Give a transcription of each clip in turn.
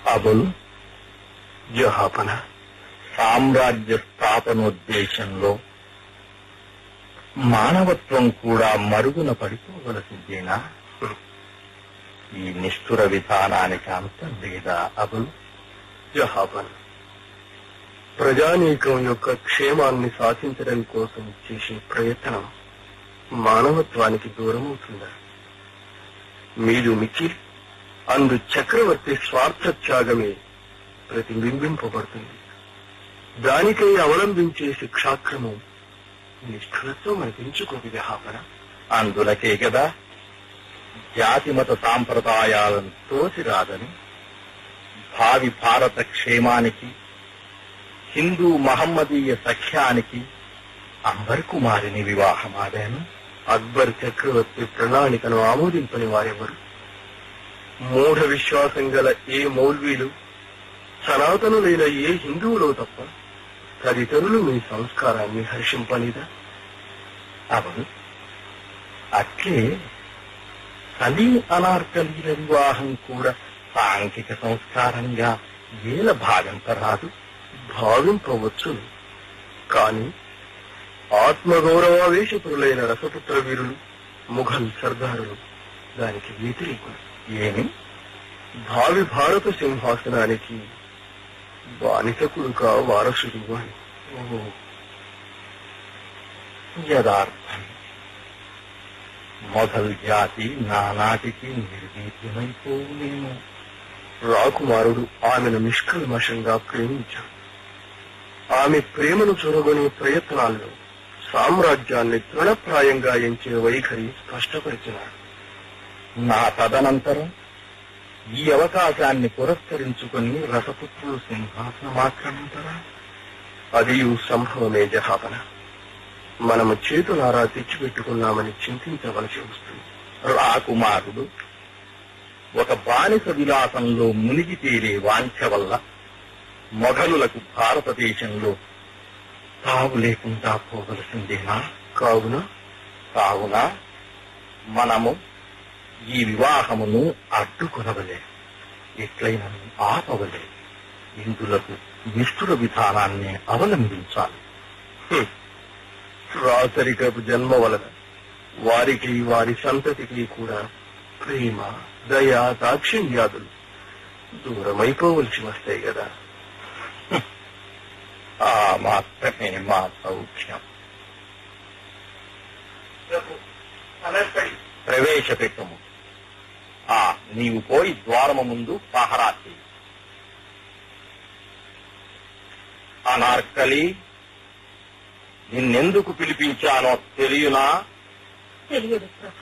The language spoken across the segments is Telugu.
అబుల్ జహాపన సామ్రాజ్య స్థాపనోద్దేశంలో మానవత్వం కూడా మరుగున పడిపోవలసిందేనా ఈ నిష్ఠుర విధానానికి అంతం లేదా అబుల్ జహాపన ప్రజానీకం యొక్క క్షేమాన్ని సాధించడం కోసం చేసే ప్రయత్నం మానవత్వానికి దూరమవుతుందా మీరు మిచిల్ అందు చక్రవర్తి స్వార్థ త్యాగమే ప్రతిబింబింపబడుతుంది దానికై అవలంబించే శిక్షాక్రమం నిష్ఠులత్వం అనిపించుకోదు జహాపన అందులకే కదా జాతి మత సాంప్రదాయాలను తోసిరాదని భావి భారత క్షేమానికి హిందూ మహమ్మదీయ సఖ్యానికి అంబర్ కుమారిని వివాహమాడాను అక్బర్ చక్రవర్తి ప్రణాళికను ఆమోదింపని వారెవరు మూఢ విశ్వాసం గల ఏ మౌల్వీలు సనాతనులైన ఏ హిందువులో తప్ప తదితరులు మీ సంస్కారాన్ని హర్షింపనిదా అవును అట్లే సలీం అనార్కలీల వివాహం కూడా సాంఘిక సంస్కారంగా ఏల భావింపరాదు భావింపవచ్చు కాని ఆత్మగౌరవావేశపురులైన రసపుత్ర వీరులు ముఘల్ సర్దారులు దానికి వ్యతిరేకులు ఏమి భావి భారత సింహాసనానికి బానిసకుడుగా వారసుడు అని ఓ, యథార్థం మొఘల్ జాతి నానాటికి నిర్వీర్యమైపోలేము రాకుమారుడు ఆమెను నిష్కల్మషంగా ప్రేమించాడు ఆమె ప్రేమను చొరగొనే ప్రయత్నాల్లో సామ్రాజ్యాన్ని తృణప్రాయంగా ఎంచే వైఖరి స్పష్టపరిచినాడు నా తదనంతరం ఈ అవకాశాన్ని పురస్కరించుకుని రసపుత్రులు సింహాసనమాక్రమించరా అది సంభవమే జహాపన మనము చేతులారా తెచ్చిపెట్టుకున్నామని చింతించవలసి వస్తుంది రాకుమారుడు ఒక బానిస విలాసంలో మునిగి తేలే వాంఛ వల్ల మొఘలులకు భారతదేశంలో తావు లేకుండా పోవలసిందేనా కావున కావున మనము ఈ వివాహమును అడ్డుకొనవలే ఎట్లయినా ఆపవలే ఇందులకు నిష్ఠుర విధానాన్ని అవలంబించాలి హ్మ్. రాచరికపు జన్మ వలన వారికి వారి సంతతికి కూడా ప్రేమ దయ దాక్షిణ్యాదులు దూరమైపోవలసి వస్తాయి కదా ఆ మాత్రమే మా సౌఖ్యం ప్రవేశపెట్టము ఆ నీవు పోయి ద్వారము ముందు పహరా చెయ్యి అనార్కలి నిన్నెందుకు పిలిపించానో తెలియనా తెలియదు ప్రభు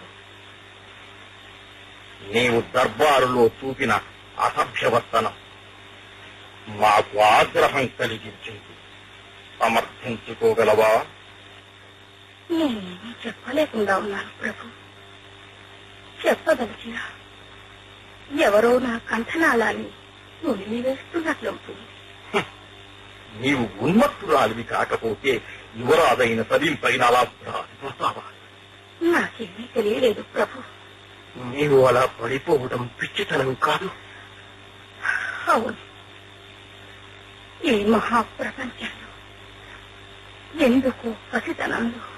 నీవు దర్బారులో చూపిన అసభ్యవర్తనం మాకు ఆగ్రహం కలిగించింది సమర్థించుకోగలవా నేనేమీ చెప్పలేకుండా ఉన్నాను ప్రభు చెప్పదలిచిన ఎవరో నా కంఠనాళాన్ని నులిమి వేస్తున్నట్లవుతుంది నీవు ఉన్మత్తురాలివి కాకపోతే యువరాజైన సలీం పైన అలా ప్రాధిపడతావా నాకేమీ తెలియలేదు ప్రభు నీవు అలా పడిపోవడం పిచ్చితనం కాదు అవును ఈ మహాప్రపంచంలో ఎందుకు పసితనంలో